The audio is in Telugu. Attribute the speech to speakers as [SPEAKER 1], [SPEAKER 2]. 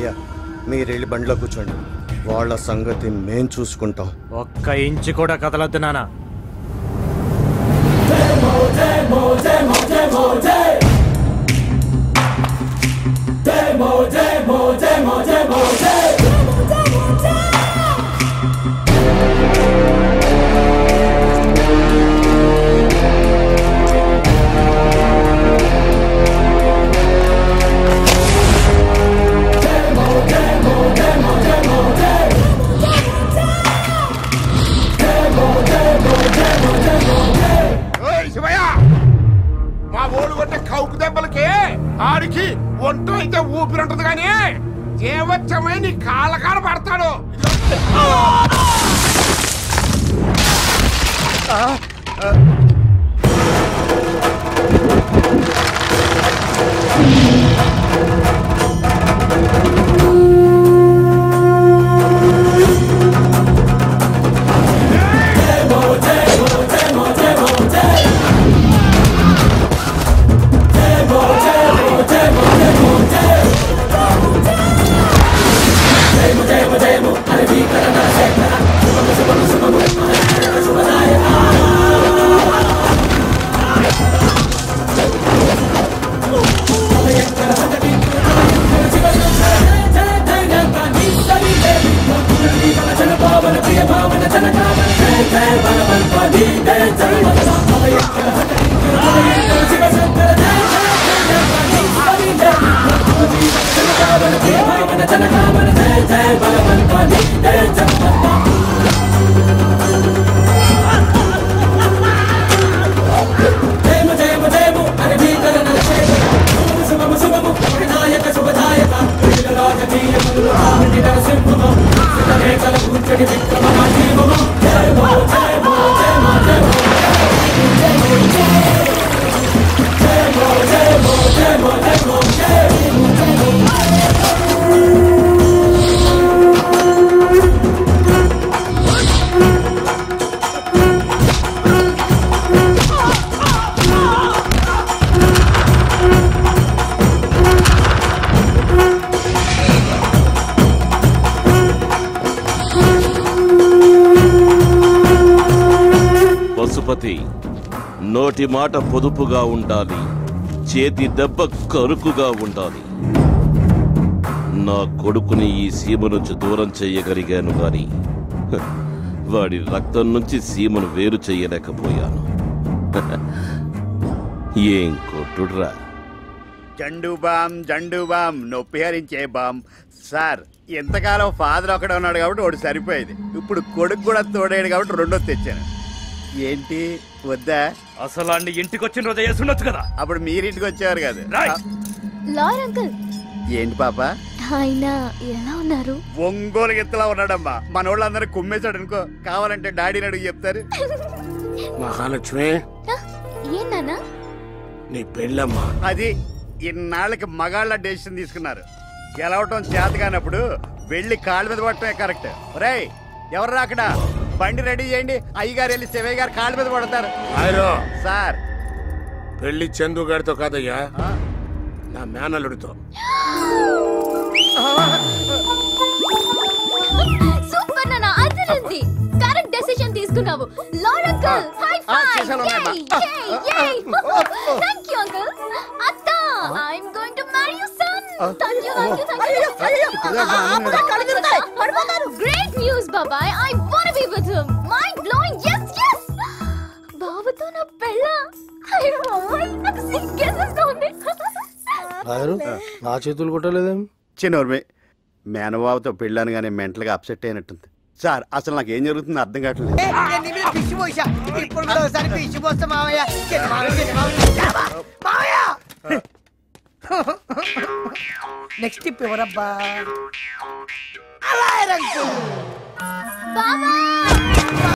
[SPEAKER 1] అయ్యా మీరు వెళ్ళి బండిలో కూర్చోండి వాళ్ళ సంగతి మేం చూసుకుంటాం
[SPEAKER 2] ఒక్క ఇంచు కూడా కదలొద్దు నానా
[SPEAKER 3] ఓయ్ శివయ్య మా ఓడు కొట్టే కౌకు దెబ్బలకి ఆడికి ఒంట అయితే ఊపిరి ఉంటుంది కానీ జీవచ్చమై నీ కాళ్ళ కాడ పడతాడు
[SPEAKER 4] పశుపతి నోటి మాట పొదుపుగా ఉండాలి చేతి దెబ్బ కరుకుగా ఉండాలి నా కొడుకుని ఈ సీమ నుంచి దూరం చెయ్యగలిగాను గాని హ, వాడి రక్తం నుంచి సీమను వేరు చెయ్యలేకపోయాను ఏం కొట్టుడ్రా
[SPEAKER 5] జండు బామ్ జండు బామ్ నొప్పి హరించే బామ్ సార్ ఎంతకాలం ఫాదర్ ఒకడే ఉన్నాడు కాబట్టి ఒకటి సరిపోయేది ఇప్పుడు కొడుకు కూడా తోడేడు కాబట్టి రెండో తెచ్చాను ఏంటి వద్దా
[SPEAKER 6] అసలు అన్ని ఇంటికి వచ్చిన రోజు వేసుండొచ్చు కదా
[SPEAKER 5] అప్పుడు మీరింటికి వచ్చేవారు కదా
[SPEAKER 6] రాయ్.
[SPEAKER 7] లాయర్ అంకుల్
[SPEAKER 5] ఏంటి పాప
[SPEAKER 7] ఆయన ఎలా ఉన్నారు
[SPEAKER 5] ఒంగోలు ఎత్తులా ఉన్నాడమ్మా మన వాళ్ళందరూ కుమ్మేశాడు అనుకో కావాలంటే డాడీని అడిగి చెప్తారు
[SPEAKER 3] మహాలక్ష్మి
[SPEAKER 7] ఆ, ఏం నాన్న
[SPEAKER 3] నీ పెళ్ళమ్మా
[SPEAKER 5] అది ఇన్నాళ్ళకి మగాళ్ళ డెసిషన్ తీసుకున్నారు గెలవటం చేత కానప్పుడు వెళ్ళి కాళ్ళ మీద పడటమే కరెక్ట్ ఒరేయ్ ఎవరు అక్కడ బండి రెడీ చేయండి అయ్యగారు వెళ్ళి శివయ్య గారు కాళ్ళ మీద పడతారు
[SPEAKER 3] ఆయనో
[SPEAKER 5] సార్
[SPEAKER 3] పెళ్లి చందు గారితో కాదయ్యా నా మేనల్లుడితో
[SPEAKER 7] సూపర్ నాన్న అదిరింది కరెక్ట్ డెసిషన్ తీసుకున్నావు లాయర్ అంకుల్ హై
[SPEAKER 5] ఆ,
[SPEAKER 7] ఫైవ్
[SPEAKER 5] చేశాను, అమ్మా.
[SPEAKER 7] థ్యాంక్ యూ అంకుల్ అత్త I am going to marry you son thank you thank you great news బాబాయ్ I want be with him mind blowing yes yes బాబుతో నా పెళ్ళ అయ్యో అమ్మాయి నాకు సిగ్గేసేస్తుంది
[SPEAKER 1] లాయరు నా చేతులు కొట్టలేదేం
[SPEAKER 5] చిన్నోర్మే మేనబాబుతో పెళ్ళానుగానే మెంటల్గా అప్సెట్ అయినట్టుంది సార్ అసలు నాకు ఏం జరుగుతుందో అర్థం కావట్లేదు
[SPEAKER 8] పిచ్చి పోసా ఇప్పుడు కూడా ఒకసారి పిచ్చి పోస్తా మామయ్య చిన్న మామయ్య, చిన్న మామయ్య. మామయ్య నెక్స్ట్ టిప్ ఎవరబ్బా అలా రంగు
[SPEAKER 7] బాబా